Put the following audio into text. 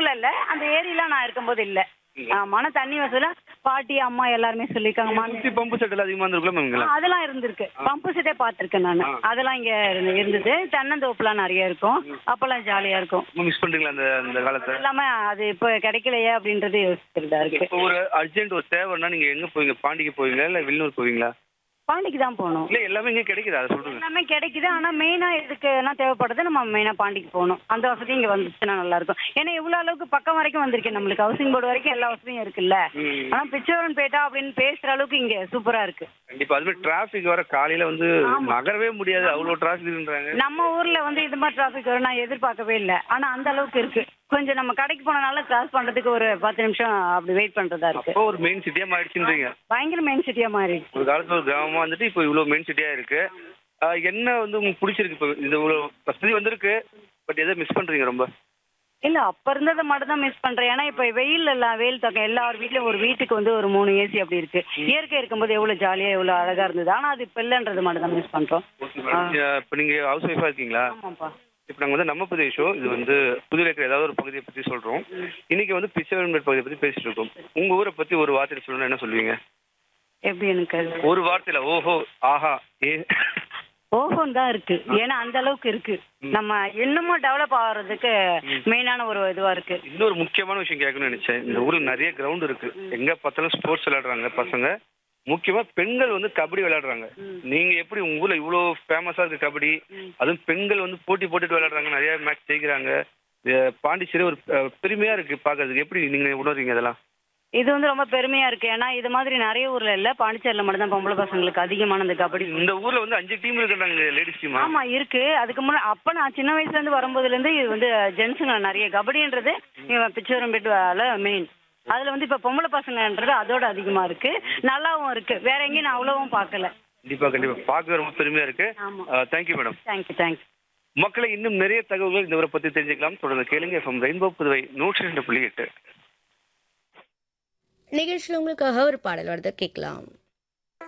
ஊர்ல இல்ல அந்த ஏரியில நான் இருக்கும்போது இல்ல ஆமா ஆனா தண்ணி வசதியில பாட்டி அம்மா எல்லாருமே சொல்லியிருக்காங்க மா- சுத்தி பம்பு செட் எல்லாம் அதிகமா இருந்திருக்குல்ல மேம் ஆ, இங்கெல்லாம் அதெல்லாம் இருந்திருக்கு பம்பு செட்டே பார்த்திருக்கேன் நான் அதெல்லாம் இங்க இருந்து- இருந்தது தென்னந்தோப்புலாம் நிறைய இருக்கும் அப்பெல்லாம் ஜாலியா இருக்கும் மிஸ் பண்றீங்களா அந்த அந்த காலத்தை எல்லாமே அது இப்ப கிடைக்கலையே அப்படின்றது யோசிக்கிறதா இருக்கு இப்போ ஒரு அர்ஜென்ட் ஒரு தேவைன்னா நீங்க எங்க போவீங்க பாண்டிக்கு போவீங்களா இல்ல வெளியூர் போவீங்களா பாண்டிக்கு தான் போகணும் இல்ல எல்லாமே இங்க கிடைக்குதா அதை சொல்றேன் எல்லாமே கிடைக்குது ஆனா மெயினா இதுக்கு என்ன தேவைப்படுது நம்ம மெயினா பாண்டிக்கு போகணும் அந்த வசதி இங்க வந்துச்சுன்னா நல்லா இருக்கும் ஏன்னா இவ்வளவு அளவுக்கு பக்கம் வரைக்கும் வந்திருக்கு நம்மளுக்கு ஹவுசிங் போர்டு வரைக்கும் எல்லா வசதியும் இருக்குல்ல ம். ஆனா பிச்சவரன் பேட்டா அப்படின்னு பேசுற அளவுக்கு இங்க சூப்பரா இருக்கு கண்டிப்பா அதுவே டிராபிக் வர காலையில வந்து நகரவே முடியாது அவ்வளவு டிராபிக்ன்றாங்க நம்ம ஊர்ல வந்து இது மாதிரி டிராபிக் வரும் நான் எதிர்பார்க்கவே இல்லை ஆனா அந்த அளவுக்கு இருக்கு கொஞ்சம் நம்ம கடைக்கு போனனால கிராஸ் பண்றதுக்கு ஒரு பத்து நிமிஷம் அப்படி வெயிட் பண்றதா இருக்கு அப்போ ஒரு மெயின் சிட்டியா மாறிடுச்சுன்றீங்க பயங்கர மெயின் சிட்டியா மாறிடுச்சு ஒரு காலத்துல ஒரு கிராமமா வந்துட்டு இப்போ இவ்வளவு மெயின் சிட்டியா இருக்கு ஆஹ் என்ன வந்து உங்களுக்கு பிடிச்சிருக்கு இப்போ இது இவ்வளவு வசதி வந்திருக்கு பட் எதை மிஸ் பண்றீங்க ரொம்ப இல்ல அப்ப இருந்ததை மட்டும் தான் மிஸ் பண்றேன் ஏன்னா இப்ப வெயில் எல்லாம் வெயில் தாக்கம் எல்லார் வீட்லயும் ஒரு வீட்டுக்கு வந்து ஒரு மூணு ஏசி அப்படி இருக்கு இயற்கை இருக்கும்போது எவ்வளவு ஜாலியா எவ்வளவு அழகா இருந்தது ஆனா அது இப்ப இல்லன்றது மட்டும் தான் மிஸ் பண்றோம் இப்போ நீங்க ஹவுஸ் ஒய்ஃபா இருக்கீங்களா ஆமாப்பா இப்போ நாங்கள் வந்து நம்ம புதிய ஷோ இது வந்து புதுல இருக்கிற ஏதாவது ஒரு பகுதியை பற்றி சொல்கிறோம் இன்னைக்கு வந்து பிச்சைவன்பேட் பகுதியை பற்றி பேசிட்டு இருக்கோம் உங்கள் ஊரை பற்றி ஒரு வார்த்தையில் சொல்லணும்னா என்ன சொல்லுவீங்க எப்படி எனக்கு அது ஒரு வார்த்தையில் ஓஹோ ஆஹா ஏ ஓஹோன் தான் இருக்கு ஏன்னா அந்த அளவுக்கு இருக்கு நம்ம இன்னமும் டெவலப் ஆகுறதுக்கு மெயினான ஒரு இதுவா இருக்கு இன்னொரு முக்கியமான விஷயம் கேட்கணும்னு நினைச்சேன் இந்த ஊரில் நிறைய கிரவுண்ட் இருக்கு எங்க பார்த்தாலும் ஸ்போர்ட்ஸ் விளையாடுறாங்க பசங்க முக்கியமா பெண்கள் வந்து கபடி விளையாடுறாங்க நீங்க எப்படி உங்க ஊர்ல இவ்வளோ ஃபேமஸா இருக்கு கபடி அதுவும் பெண்கள் வந்து போட்டி போட்டுட்டு விளையாடுறாங்க நிறைய மேட்ச் ஜெயிக்கிறாங்க இது பாண்டிச்சேரி ஒரு அஹ், பெருமையா இருக்கு பார்க்கறதுக்கு எப்படி நீங்க உணர்றீங்க இதெல்லாம் இது வந்து ரொம்ப பெருமையா இருக்கு ஏன்னா இது மாதிரி நிறைய ஊர்ல இல்ல பாண்டிச்சேரியில மட்டும் தான் பொம்பளை பசங்களுக்கு அதிகமான இந்த கபடி இந்த ஊர்ல வந்து அஞ்சு டீம் இருக்கிறாங்க லேடிஸ் டீமா ஆமா இருக்கு அதுக்கு முன்னாடி அப்ப நான் சின்ன வயசுல இருந்து வரும்போதுல இருந்து இது வந்து ஜென்ஸுங்க நிறைய கபடின்றது பிச்சவரம்பேட்டுல மெயின் அதுல வந்து இப்ப பொம்பளை பசங்கன்றது அதோட அதிகமா இருக்கு நல்லாவும் இருக்கு வேற எங்கேயும் நான் அவ்வளவும் பார்க்கல கண்டிப்பா கண்டிப்பா பார்க்க ரொம்ப பெருமையா இருக்கு ஆமா. தேங்க்யூ மேடம் தேங்க்யூ தேங்க்யூ மக்களை இன்னும் நிறைய தகவல்கள் இந்த ஊரை பத்தி தெரிஞ்சுக்கலாம் தொடர்ந்து கேளுங்க எஃப்எம் ரெயின்போ புதுவை நூற்றி ரெண்டு புள்ளி எட்டு நிகழ்ச்சியில் உங்களுக்காக ஒரு பாடல் வருது கேட்கலாம்